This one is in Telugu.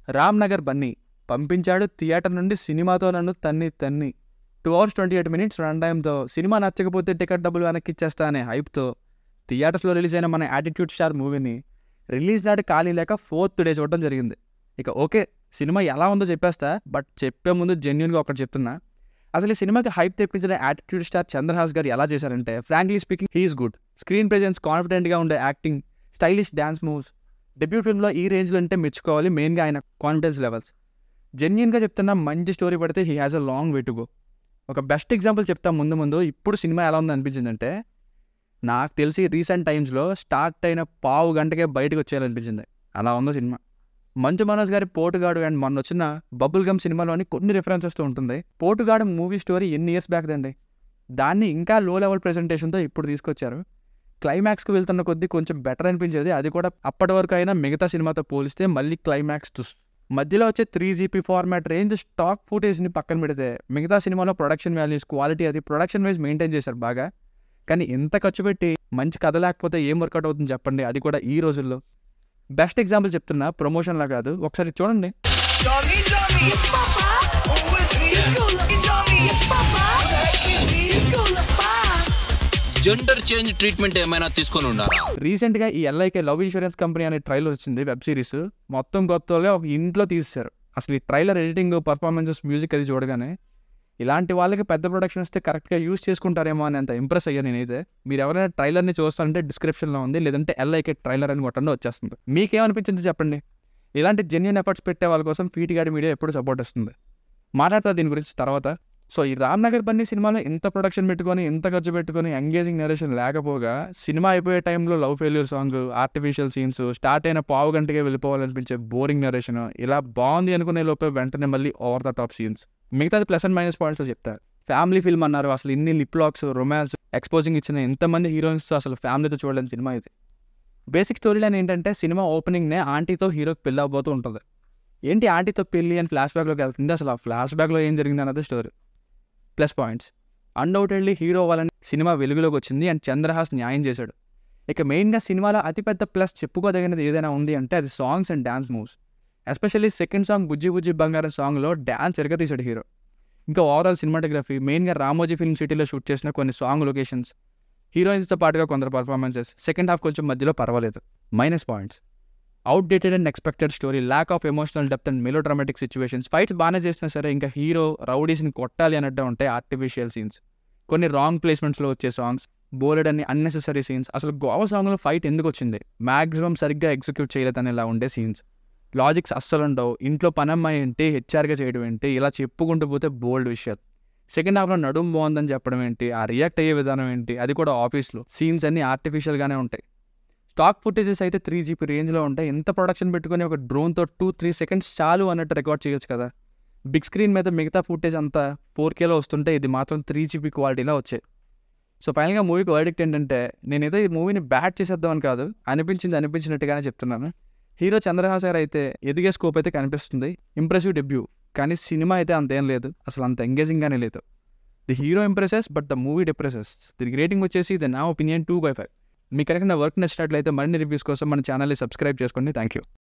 రామ్ నగర్ బన్నీ పంపించాడు థియేటర్ నుండి సినిమాతో నన్ను తన్ని తన్ని two hours twenty eight minutes run టైంతో సినిమా నచ్చకపోతే టికెట్ డబ్బులు వెనక్కి ఇచ్చేస్తా అనే హైప్తో థియేటర్స్లో రిలీజ్ అయిన మన యాటిట్యూడ్ స్టార్ మూవీని రిలీజ్ నాటి ఖాళీ లేక ఫోర్త్ డే చూడడం జరిగింది ఇక ఓకే సినిమా ఎలా ఉందో చెప్పేస్తా బట్ చెప్పే ముందు జెన్యున్గా ఒకటి చెప్తున్నా అసలు ఈ సినిమాకి హైప్ తెప్పించిన యాటిట్యూడ్ స్టార్ చంద్రహాస్ గారు ఎలా చేశారంటే frankly speaking he is good screen presence కాన్ఫిడెంట్గా ఉండే acting stylish dance moves debut ఫిల్మ్లో ఈ రేంజ్లో అంటే మెచ్చుకోవాలి మెయిన్గా ఆయన కాన్ఫిడెన్స్ లెవెల్స్ జెన్యున్గా చెప్తున్నా మంచి స్టోరీ పడితే he has a long way to go ఒక బెస్ట్ ఎగ్జాంపుల్ చెప్తా ముందు ముందు ఇప్పుడు సినిమా ఎలా ఉంది అనిపించిందంటే నాకు తెలిసి రీసెంట్ టైమ్స్లో స్టార్ట్ అయిన పావు గంటకే బయటకు వచ్చేయాలనిపించింది అలా ఉందో సినిమా మంచు మనోజ్ గారి పోటుగాడు అండ్ మొన్న వచ్చిన బబుల్ గమ్ సినిమాలోని కొన్ని రిఫరెన్సెస్తో ఉంటుంది పోటుగాడు మూవీ స్టోరీ ఎన్ని ఇయర్స్ బ్యాక్ దండి దాన్ని ఇంకా లో లెవెల్ ప్రెజెంటేషన్తో ఇప్పుడు తీసుకొచ్చారు క్లైమాక్స్కి వెళ్తున్న కొద్దీ కొంచెం బెటర్ అనిపించేది అది కూడా అప్పటి వరకు అయినా మిగతా సినిమాతో పోలిస్తే మళ్ళీ క్లైమాక్స్ తుస్ మధ్యలో వచ్చే three GP format range stock ఫుటేజ్ని పక్కన పెడితే మిగతా సినిమాలో ప్రొడక్షన్ వాల్యూస్ క్వాలిటీ అది ప్రొడక్షన్ వైజ్ మెయింటైన్ చేశారు బాగా కానీ ఎంత ఖర్చు పెట్టి మంచి కథ లేకపోతే ఏం వర్కౌట్ అవుతుంది చెప్పండి అది కూడా ఈ రోజుల్లో బెస్ట్ ఎగ్జాంపుల్ చెప్తున్నా ప్రమోషన్లా కాదు ఒకసారి చూడండి Johnny, Johnny, it's Papa. Always me, it's cool looking Johnny, it's Papa. It's me, it's cool gender change treatment ఏమైనా తీసుకొని ఉన్నారా రీసెంట్గా ఈ ఎల్ఐకే లవ్ ఇన్సూరెన్స్ కంపెనీ అనే ట్రైలర్ వచ్చింది వెబ్ సిరీస్ మొత్తం కొత్తగా ఒక ఇంట్లో తీసేశారు అసలు ఈ ట్రైలర్ ఎడిటింగ్ పర్ఫార్మెన్సెస్ మ్యూజిక్ అది చూడగానే ఇలాంటి వాళ్ళకి పెద్ద ప్రొడక్షన్ వస్తే కరెక్ట్గా యూస్ చేసుకుంటారేమో అని అంత ఇంప్రెస్ అయ్యా నేనైతే మీరు ఎవరైనా ట్రైలర్ని చూస్తారంటే డిస్క్రిప్షన్లో ఉంది లేదంటే ఎల్ఐకే ట్రైలర్ అని కొట్టండి వచ్చేస్తుంది మీకేమనిపించింది చెప్పండి ఇలాంటి జెన్యున్ ఎఫర్ట్స్ పెట్టే వాళ్ళ కోసం ఫీట్ గాడి మీడియా ఎప్పుడు సపోర్ట్ ఇస్తుంది మాట్లాడతా దీని గురించి తర్వాత సో ఈ రామ్ నగర్ బన్నీ సినిమాలో ఇంత ప్రొడక్షన్ పెట్టుకొని ఇంత ఖర్చు పెట్టుకొని ఎంగేజింగ్ నరేషన్ లేకపోగా సినిమా అయిపోయే టైంలో love failure song artificial scenes start అయిన పావు గంటకే వెళ్ళిపోవాలనిపించే బోరింగ్ నరేషన్ ఇలా బాగుంది అనుకునే లోపే వెంటనే మళ్ళీ ఓవర్ ద టాప్ సీన్స్ మిగతాది ప్లస్ అండ్ మైనస్ పాయింట్స్ చెప్తారు ఫ్యామిలీ ఫిల్మ్ అన్నారు అసలు ఇన్ని లిప్ లాక్స్ రొమాన్స్ ఎక్స్పోజింగ్ ఇచ్చిన ఎంతమంది హీరోయిన్స్ అసలు ఫ్యామిలీతో చూడలేని సినిమా ఇది బేసిక్ స్టోరీ లైన్ ఏంటంటే సినిమా ఓపెనింగ్నే ఆంటీతో హీరోకి పెళ్ళి అవబోతూ ఉంటుంది ఏంటి ఆంటీతో పెళ్ళి అని ఫ్లాష్ బ్యాక్లోకి వెళ్తుంది అసలు ఆ ఫ్లాష్ బ్యాక్లో ఏం జరిగింది అన్నది story plus points undoubtedly hero అవ్వాలని సినిమా వెలుగులోకి వచ్చింది అండ్ చంద్రహాస్ న్యాయం చేశాడు ఇక మెయిన్గా సినిమాలో అతిపెద్ద ప్లస్ చెప్పుకోదగినది ఏదైనా ఉంది అంటే అది songs and dance moves especially second song Bujji Bujji Bangaram సాంగ్లో డ్యాన్స్ ఎరగతీశాడు హీరో ఇంకా ఓవరాల్ సినిమాటోగ్రఫీ మెయిన్గా రామోజీ ఫిల్మ్ సిటీలో షూట్ చేసిన కొన్ని సాంగ్ లొకేషన్స్ హీరోయిన్స్తో పాటుగా కొందరు పర్ఫార్మెన్సెస్ సెకండ్ హాఫ్ కొంచెం మధ్యలో పర్వాలేదు minus points outdated and expected story lack of emotional depth and melodramatic situations fights బాగానే చేసినా సరే ఇంకా హీరో రౌడీస్ని కొట్టాలి అన్నట్టు ఉంటాయి ఆర్టిఫిషియల్ సీన్స్ కొన్ని రాంగ్ ప్లేస్మెంట్స్లో వచ్చే సాంగ్స్ బోలెడ్ అని అన్నెసెసరీ సీన్స్ అసలు గోవా సాంగ్లో ఫైట్ ఎందుకు వచ్చింది మ్యాక్సిమం సరిగ్గా ఎగ్జిక్యూట్ చేయలేదని ఇలా ఉండే సీన్స్ లాజిక్స్ అస్సలు ఉండవు ఇంట్లో పనమ్మాయి ఏంటి హెచ్ఆర్గా చేయడం ఏంటి ఇలా చెప్పుకుంటూ పోతే బోల్డ్ విషయాలు సెకండ్ హాఫ్లో నడుం బాగుందని చెప్పడం ఏంటి ఆ రియాక్ట్ అయ్యే విధానం ఏంటి అది కూడా ఆఫీస్లో సీన్స్ అన్నీ ఆర్టిఫిషియల్గానే ఉంటాయి స్టాక్ ఫుటేజెస్ అయితే త్రీ జీబీ రేంజ్లో ఉంటాయి ఎంత ప్రొడక్షన్ పెట్టుకొని ఒక డ్రోన్తో టూ త్రీ సెకండ్స్ చాలు అన్నట్టు రికార్డ్ చేయొచ్చు కదా బిగ్ స్క్రీన్ మీద మిగతా ఫుటేజ్ అంతా ఫోర్ కేలో వస్తుంటే ఇది మాత్రం త్రీ జీబీ క్వాలిటీలో వచ్చాయి సో ఫైనల్గా మూవీకి వర్డిక్ట్ ఏంటంటే నేనేదో ఈ మూవీని బ్యాట్ చేసేద్దామని కాదు అనిపించింది అనిపించినట్టుగానే చెప్తున్నాను హీరో చంద్రహాస్ గారు అయితే ఎదిగే స్కోప్ అయితే కనిపిస్తుంది ఇంప్రెసివ్ డెబ్యూ కానీ సినిమా అయితే అంతేం లేదు అసలు అంత ఎంగేజింగ్గానే లేదు the hero impresses but the movie depresses దీనికి రేటింగ్ వచ్చేసి ది నా ఒపీనియన్ టూ బై ఫైవ్ మీకు కనుక నా వర్క్ నచ్చినట్లయితే మరిన్ని రివ్యూస్ కోసం మన ఛానల్ని సబ్స్క్రైబ్ చేసుకోండి థ్యాంక్ యూ